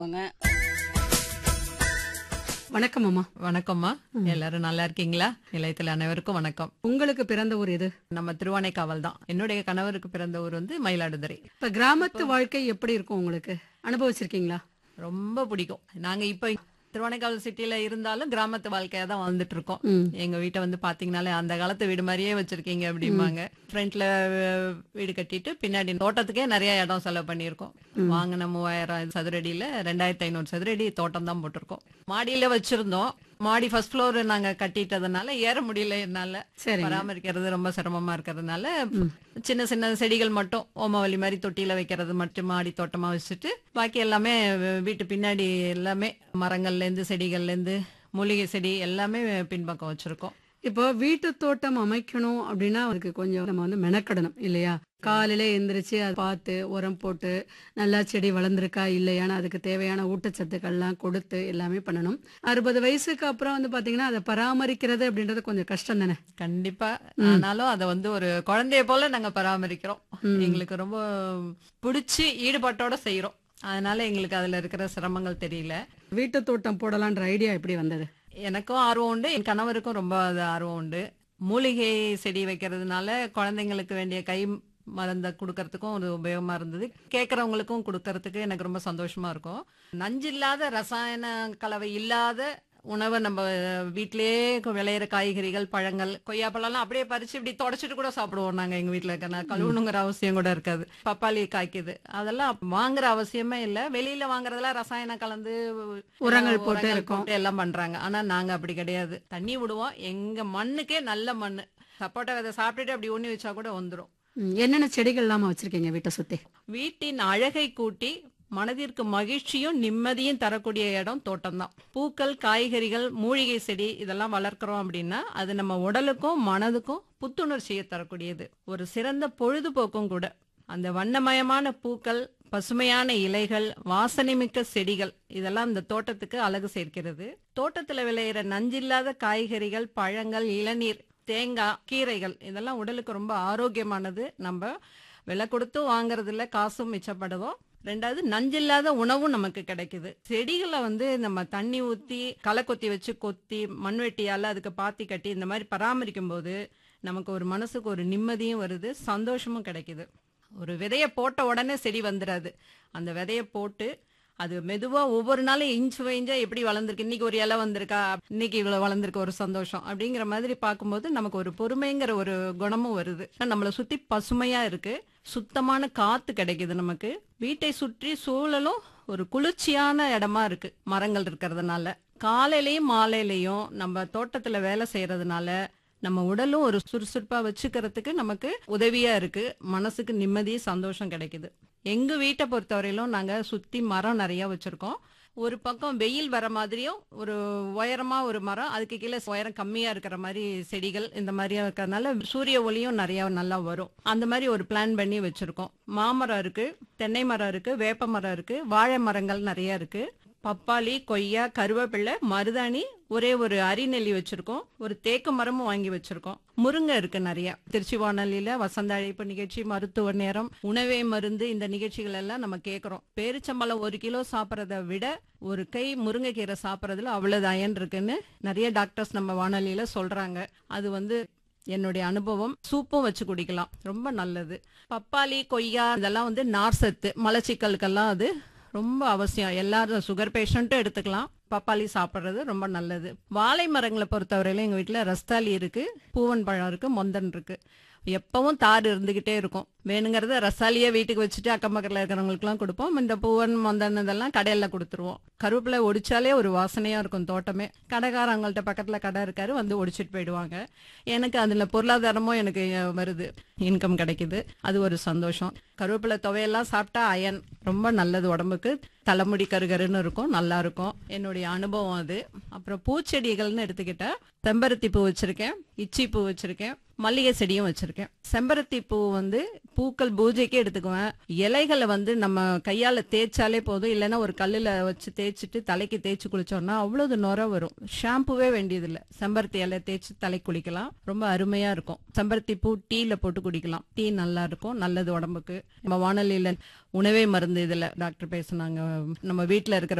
போங்க வணக்கம் அம்மா வணக்கம்மா எல்லாரும் நல்லா இருக்கீங்களா நிலையத்தில் அனைவருக்கும் வணக்கம் உங்களுக்கு பிறந்த ஊர் எது நம்ம திருவானைக்காவல் தான் என்னுடைய கணவருக்கு பிறந்த ஊர் வந்து மயிலாடுதுறை இப்ப கிராமத்து வாழ்க்கை எப்படி இருக்கும் உங்களுக்கு அனுபவிச்சிருக்கீங்களா ரொம்ப பிடிக்கும் நாங்க இப்ப திருவானைக்காவல் சிட்டில இருந்தாலும் கிராமத்து வாழ்க்கையா தான் வாழ்ந்துட்டு இருக்கோம் ம். எங்க வீட்டை வந்து பாத்தீங்கன்னாலே அந்த காலத்து வீடு மாதிரியே வச்சிருக்கீங்க அப்படிம்பாங்க ஃப்ரண்ட்ல வீடு கட்டிட்டு பின்னாடி தோட்டத்துக்கே நிறைய இடம் செலவு பண்ணியிருக்கோம் வாங்கின மூவாயிரம் சதுரடியில ரெண்டாயிரத்தி ஐநூறு சதுரடி தோட்டம் தான் போட்டிருக்கோம் மாடியில வச்சிருந்தோம் மாடி ஃபர்ஸ்ட் ஃப்ளோர் நாங்க கட்டிட்டதுனால ஏற முடியல என்னால சரிங்க பராமரிக்கிறது ரொம்ப சிரமமா இருக்கிறதுனால சின்ன சின்ன செடிகள் மட்டும் ஓமவல்லி மாதிரி தொட்டியில வைக்கிறது மட்டும் மாடி தோட்டமா வச்சுட்டு பாக்கி எல்லாமே வீ- வீட்டு பின்னாடி எல்லாமே மரங்கள்ல இருந்து செடிகள்ல இருந்து மூலிகை செடி எல்லாமே பின்பக்கம் வச்சிருக்கோம் இப்போ வீட்டு தோட்டம் அமைக்கணும் அப்படின்னா அதுக்கு கொஞ்சம் நம்ம வந்து மெனக்கடணும் இல்லையா காலையில எந்திரிச்சு அதை பார்த்து உரம் போட்டு நல்லா செடி வளர்ந்துருக்கா இல்லையான்னு அதுக்கு தேவையான ஊட்டச்சத்துக்கள்லாம் கொடுத்து எல்லாமே பண்ணணும் அறுபது வயசுக்கு அப்புறம் வந்து பாத்தீங்கன்னா அதை பராமரிக்கிறது அப்படின்றது கொஞ்சம் கஷ்டம் தானே கண்டிப்பா ஆனாலும் அதை வந்து ஒரு குழந்தைய போல நாங்க பராமரிக்கிறோம் எங்களுக்கு ரொம்ப பிடிச்சி ஈடுபாட்டோட செய்யறோம் அதனால எங்களுக்கு அதுல இருக்கிற சிரமங்கள் தெரியல வீட்டு தோட்டம் போடலான்ற ஐடியா எப்படி வந்தது எனக்கும் ஆர்வம் உண்டு என் கணவருக்கும் ரொம்ப அது ஆர்வம் உண்டு மூலிகை செடி வைக்கிறதுனால குழந்தைங்களுக்கு வேண்டிய கை மருந்தை கொடுக்கறதுக்கும் ஒரு உபயோகமா இருந்தது கேட்கறவங்களுக்கும் கொடுக்கறதுக்கு எனக்கு ரொம்ப சந்தோஷமா இருக்கும் நஞ்சில்லாத ரசாயன கலவை இல்லாத உணவை நம்ம வீட்டிலேயே விளையிற காய்கறிகள் பழங்கள் கொய்யாப்பழம்லாம் அப்படியே பறிச்சு இப்படி தொடச்சிட்டு கூட சாப்பிடுவோம் நாங்க எங்க வீட்டுல இருக்க கழுவணுங்கிற அவசியம் கூட இருக்காது பப்பாளி காய்க்குது அதெல்லாம் வாங்குற அவசியமே இல்ல வெளியில வாங்குறதெல்லாம் ரசாயனம் கலந்து உரங்கள் போட்டு உரங்கள் இருக்கும். போட்டு எல்லாம் பண்றாங்க ஆனா நாங்க அப்படி கிடையாது தண்ணி விடுவோம் எங்க மண்ணுக்கே நல்ல மண்ணு சப்போட்டா விதை சாப்பிட்டுட்டு அப்படி ஊனி வச்சா கூட வந்துரும் ம், என்னென்ன செடிகள் இல்லாம வச்சிருக்கீங்க வீட்டை சுத்தி வீட்டின் அழகை கூட்டி மனதிற்கு மகிழ்ச்சியும் நிம்மதியும் தரக்கூடிய இடம் தோட்டம் தான் பூக்கள் காய்கறிகள் மூலிகை செடி இதெல்லாம் வளர்க்குறோம் அப்படின்னா அது நம்ம உடலுக்கும் மனதுக்கும் புத்துணர்ச்சியை தரக்கூடியது ஒரு சிறந்த பொழுதுபோக்கும் கூட அந்த வண்ணமயமான பூக்கள் பசுமையான இலைகள் வாசனைமிக்க செடிகள் இதெல்லாம் இந்த தோட்டத்துக்கு அழகு சேர்க்கிறது தோட்டத்துல விளையிற நஞ்சில்லாத காய்கறிகள் பழங்கள் இளநீர் தேங்காய் கீரைகள் இதெல்லாம் உடலுக்கு ரொம்ப ஆரோக்கியமானது நம்ம விலை கொடுத்து வாங்குறதுல காசும் மிச்சப்படுவோம் ரெண்டாவது நஞ்சில்லாத உணவும் நமக்கு கிடைக்குது செடிகளை வந்து நம்ம தண்ணி ஊத்தி களை கொத்தி வச்சு கொத்தி மண்வெட்டியால அதுக்கு பாத்தி கட்டி இந்த மாதிரி பராமரிக்கும் போது நமக்கு ஒரு மனசுக்கு ஒரு நிம்மதியும் வருது சந்தோஷமும் கிடைக்குது ஒரு விதைய போட்ட உடனே செடி வந்துடாது அந்த விதைய போட்டு அது மெதுவா ஒவ்வொரு நாளும் இன்ச் வைஞ்சா எப்படி வளர்ந்துருக்கு இன்னைக்கு ஒரு இலை வந்திருக்கா இன்னைக்கு இவ்வளவு வளர்ந்துருக்கு ஒரு சந்தோஷம் அப்படிங்கிற மாதிரி பார்க்கும்போது நமக்கு ஒரு பொறுமைங்கிற ஒரு குணமும் வருது நம்மளை சுத்தி பசுமையா இருக்கு சுத்தமான காத்து கிடைக்குது நமக்கு வீட்டை சுற்றி சூழலும் ஒரு குளிர்ச்சியான இடமா இருக்கு மரங்கள் இருக்கிறதுனால காலையிலயும் மாலையிலயும் நம்ம தோட்டத்துல வேலை செய்யறதுனால நம்ம உடலும் ஒரு சுறுசுறுப்பா வச்சுக்கிறதுக்கு நமக்கு உதவியா இருக்கு மனசுக்கு நிம்மதி சந்தோஷம் கிடைக்குது எங்க வீட்டை பொறுத்தவரையிலும் நாங்க சுத்தி மரம் நிறைய வச்சிருக்கோம் ஒரு பக்கம் வெயில் வர மாதிரியும் ஒரு உயரமா ஒரு மரம் அதுக்கு கீழே உயரம் கம்மியா இருக்கிற மாதிரி செடிகள் இந்த மாதிரியா இருக்கிறதுனால சூரிய ஒளியும் நிறைய நல்லா வரும் அந்த மாதிரி ஒரு பிளான் பண்ணி வச்சிருக்கோம் மாமரம் இருக்கு தென்னை மரம் இருக்கு வேப்ப மரம் இருக்கு வாழை மரங்கள் நிறைய இருக்கு பப்பாளி கொய்யா கருவேப்பிள்ளை மருதாணி ஒரே ஒரு அரிநெல்லி வச்சிருக்கோம் ஒரு தேக்கு மரமும் வாங்கி வச்சிருக்கோம் முருங்கை இருக்கு நிறைய திருச்சி வானொலியில வசந்த அழைப்பு நிகழ்ச்சி மருத்துவ நேரம் உணவே மருந்து இந்த நிகழ்ச்சிகள் எல்லாம் நம்ம கேட்கறோம் பேரிச்சம்பழம் ஒரு கிலோ சாப்பிட்றத விட ஒரு கை முருங்கைக்கீரை சாப்பிட்றதுல அவ்வளவு அயன் இருக்குன்னு நிறைய டாக்டர்ஸ் நம்ம வானொலியில சொல்றாங்க அது வந்து என்னுடைய அனுபவம் சூப்பும் வச்சு குடிக்கலாம் ரொம்ப நல்லது பப்பாளி கொய்யா இதெல்லாம் வந்து நார் சத்து மலச்சிக்கலுக்கெல்லாம் அது ரொம்ப அவசியம் எல்லாரும் சுகர் பேஷண்ட்டும் எடுத்துக்கலாம் பப்பாளி சாப்பிட்றது ரொம்ப நல்லது வாழை மரங்களை பொறுத்தவரையில எங்க வீட்டுல ரஸ்தாலி இருக்கு பூவன் பழம் இருக்கு மொந்தன் இருக்கு எப்பவும் தார் இருந்துகிட்டே இருக்கும் வேணுங்கிறத ரசாலியே வீட்டுக்கு வச்சுட்டு அக்கம் பக்கத்துல இருக்கிறவங்களுக்குலாம் கொடுப்போம் இந்த பூவன் மொந்தன் இதெல்லாம் கடையில கொடுத்துருவோம் கருவேப்பிலை ஒடிச்சாலே ஒரு வாசனையா இருக்கும் தோட்டமே கடைக்காரங்கள்ட்ட பக்கத்துல கடை இருக்காரு வந்து ஒடிச்சிட்டு போயிடுவாங்க எனக்கு அதுல பொருளாதாரமும் எனக்கு அஹ், வருது இன்கம் கிடைக்குது அது ஒரு சந்தோஷம் கருவேப்பிலை துவையெல்லாம் சாப்பிட்டா அயன் ரொம்ப நல்லது உடம்புக்கு தலைமுடி கருகருன்னு இருக்கும் நல்லா இருக்கும் என்னுடைய அனுபவம் அது அப்புறம் பூச்செடிகள்னு எடுத்துக்கிட்டா செம்பருத்தி பூ வச்சிருக்கேன் இச்சி பூ வச்சிருக்கேன் மல்லிகை செடியும் வச்சிருக்கேன் செம்பருத்தி பூ வந்து பூக்கள் பூஜைக்கே எடுத்துக்குவேன் இலைகளை வந்து நம்ம கையால தேய்ச்சாலே போதும் இல்லைன்னா ஒரு கல்லுல வச்சு தேய்ச்சிட்டு தலைக்கு தேய்ச்சி குளிச்சோம்னா அவ்வளவு நுர வரும் ஷாம்புவே வேண்டியதில்லை செம்பருத்தி இலை தேய்ச்சி தலை குளிக்கலாம் ரொம்ப அருமையா இருக்கும் செம்பருத்தி பூ டீல போட்டு குடிக்கலாம் டீ நல்லா இருக்கும் நல்லது உடம்புக்கு நம்ம வானொலியில உணவே மருந்து இதுல டாக்டர் பேசுனாங்க நம்ம வீட்ல இருக்கிற